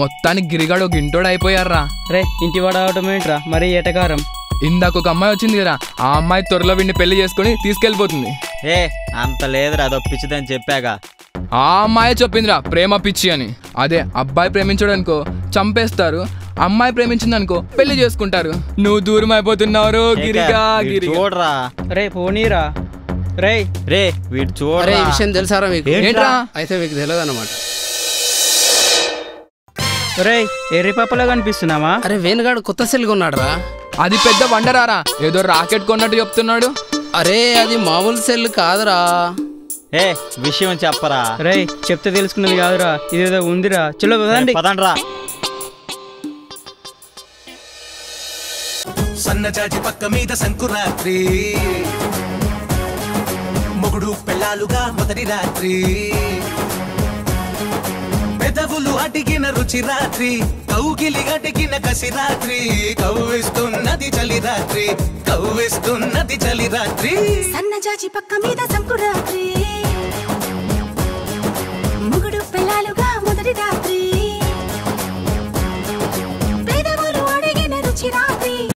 మొత్తానికి గిరిగాడు ఒక ఇంటోడు అయిపోయారా రే ఇంటి వాడు అవటం ఏంట్రా మరీ ఏటకారం ఇందాక ఒక అమ్మాయి వచ్చింది కదా ఆ అమ్మాయి త్వరలో వీడిని పెళ్లి చేసుకుని తీసుకెళ్ళిపోతుంది ఏ అంత లేదురా అదో పిచ్చిదని చెప్పాగా ఆ అమ్మాయి చెప్పిందిరా ప్రేమ పిచ్చి అని అదే అబ్బాయి ప్రేమించడు అనుకో చంపేస్తారు అమ్మాయి ప్రేమించింది అనుకో పెళ్లి చేసుకుంటారు నువ్వు దూరం అయిపోతున్నావు గిరిగా వీడు గిరిగా చూడరా రే పోనీరా రే రే వీడు అరే చూడరా ఈ విషయం తెలుసారా మీకు ఏంట్రా అయితే మీకు తెలియదు అనమాట రే ఎర్రి పాపలా కనిపిస్తున్నామా అరే వేణుగాడు కొత్త సెల్ కొన్నాడు రా అది పెద్ద వండరారా ఏదో రాకెట్ కొన్నట్టు చెప్తున్నాడు అరే అది మామూలు సెల్ కాదురా ఏ విషయం చెప్పరా రే చెప్తే తెలుసుకున్నది కాదురా ఇదేదో ఉందిరా చలో పదండి పదండ్రా సన్నజాజి పక్క మీద సంకురాత్రి మొగుడు పెళ్ళాలుగా మొదటి రాత్రి పెదవులు అడిగిన రుచి రాత్రి కౌగిలి అడిగిన కసి రాత్రి కవ్విస్తున్నది చలి రాత్రి కవ్విస్తున్నది చలి రాత్రి సన్నజాజి పక్క మీద సంకురాత్రి ముగుడు పిల్లలుగా మొదటి రాత్రి